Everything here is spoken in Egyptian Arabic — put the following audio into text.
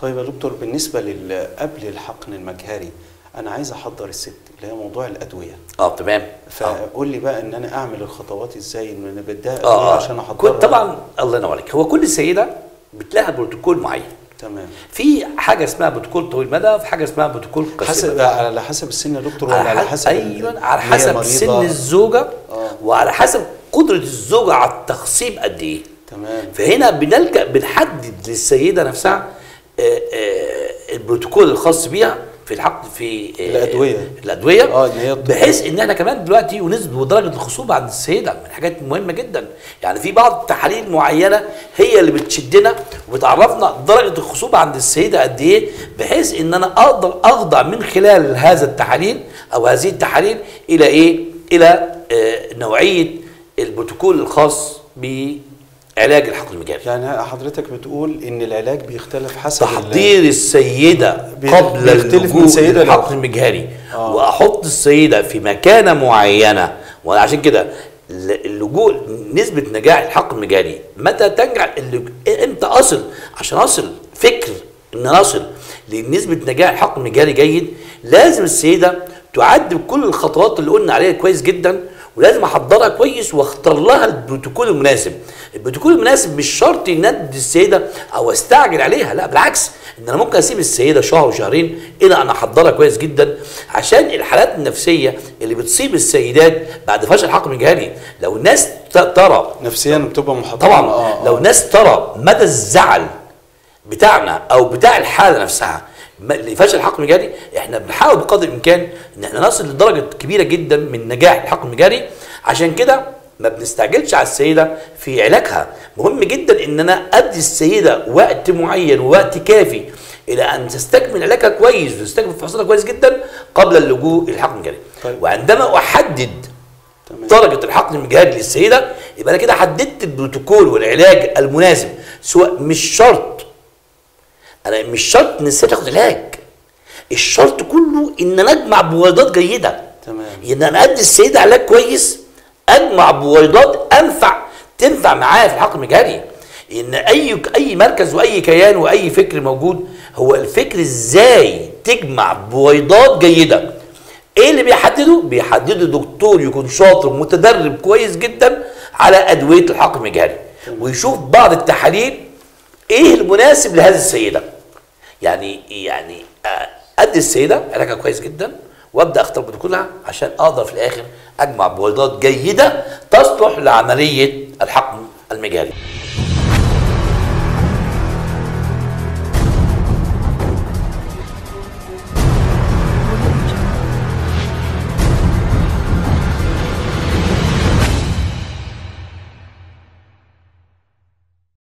طيب يا دكتور بالنسبه لل قبل الحقن المجهري انا عايز احضر الست اللي هي موضوع الادويه اه تمام اه فقول لي بقى ان انا اعمل الخطوات ازاي ان انا بديها ادويه اه عشان كل احضرها طبعا الله ينور عليك هو كل سيده بتلاقي بروتوكول معين تمام في حاجه اسمها بروتوكول طويل المدى وفي حاجه اسمها بروتوكول قصير حسب المدى على حسب السن يا دكتور ولا على حسب ال- ايوه على إن هي حسب مريضة؟ سن الزوجه آه. وعلى حسب قدره الزوجه على التخصيب قد ايه تمام فهنا بنلجا بنحدد للسيده نفسها آه، آه، البروتوكول الخاص بيها في الحق في آه، الأدوية. الادويه آه، إن هي بحيث ان احنا كمان دلوقتي ونسبه ودرجه الخصوبه عند السيده من الحاجات المهمه جدا يعني في بعض التحاليل معينه هي اللي بتشدنا وبتعرفنا درجه الخصوبه عند السيده قد ايه بحيث ان انا اقدر اخضع من خلال هذا التحاليل او هذه التحاليل الى ايه الى آه، نوعيه البروتوكول الخاص بعلاج الحقن المجاري يعني حضرتك بتقول ان العلاج بيختلف حسب ال- تحضير السيدة بي- قبل بيختلف من اللجوء سيدة لأخرى. للحقن المجهري آه. واحط السيدة في مكانة معينة وعشان كده ال- اللجوء نسبة نجاح الحقن المجهري متى تنجح اللج... امتى اصل عشان اصل فكر ان أنا اصل لنسبة نجاح الحقن المجهري جيد لازم السيدة تعد بكل الخطوات اللي قلنا عليها كويس جدا ولازم احضرها كويس واختار لها البروتوكول المناسب البروتوكول المناسب مش شرط يندي السيده او استعجل عليها لا بالعكس ان انا ممكن اسيب السيده شهر وشهرين الى ان احضرها كويس جدا عشان الحالات النفسيه اللي بتصيب السيدات بعد فشل حقن مجهري لو الناس ت- ترى نفسيا بتبقى محطمه طبعا آه، لو آه. ناس ترى مدى الزعل بتاعنا او بتاع الحاله نفسها م- لفشل الحقن المجاري احنا بنحاول بقدر الامكان ان احنا نصل لدرجه كبيره جدا من نجاح الحقن المجاري عشان كده ما بنستعجلش على السيده في علاجها مهم جدا ان انا ادي السيده وقت معين ووقت كافي الى ان تستكمل علاجها كويس وتستكمل فحوصاتها كويس جدا قبل اللجوء للحقن المجاري طيب. وعندما احدد تمام. درجه الحقن المجهري للسيده يبقى انا كده حددت البروتوكول والعلاج المناسب سواء مش شرط انا مش شرط ان الست تاخد علاج الشرط كله ان انا اجمع بويضات جيده تمام. ان انا ادي السيده علاج كويس اجمع بويضات انفع تنفع معايا في الحقن المجهري ان اي اي مركز واي كيان واي فكر موجود هو الفكر ازاي تجمع بويضات جيده ايه اللي بيحدده بيحدده دكتور يكون شاطر متدرب كويس جدا على ادويه الحقن المجهري ويشوف بعض التحاليل ايه المناسب لهذه السيده يعني يعني آه، ادي السيده علاجها كويس جدا وابدا اختار بروتوكولها عشان اقدر في الاخر اجمع بويضات جيده تصلح لعمليه الحقن المجهري